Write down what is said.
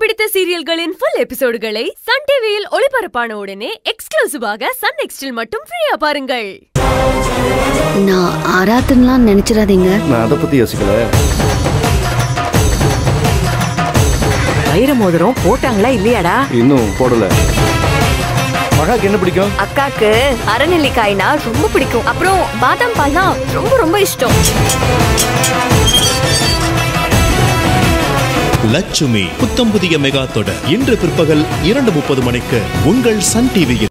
பிடித்த சீரியல்களின் full எபிசோடுகளை Sun டிவியில் ஒளிபரப்பான உடனே எக்ஸ்க்ளூசிவாக சன் நெக்ஸ்டில் மட்டும் ஃப்ரீயா பாருங்கள் நான் ஆராத்தன்லாம் நினைச்சிடாதீங்க நான் அதை பத்தி யோசிக்கல வைர மோதிரம் போட்டாங்களா இல்லையாடா இன்னும் போடல மகாக்கு என்ன பிடிக்கும் அக்காக்கு அரைநெல்லிக்காய்னா ரொம்ப பிடிக்கும் அப்புறம் பாதாம் பால்னா ரொம்ப ரொம்ப இஷ்டம் லட்சுமி புத்தம் புதிய மெகா தொடர் இன்று பிற்பகல் இரண்டு முப்பது மணிக்கு உங்கள் சன் டிவியில்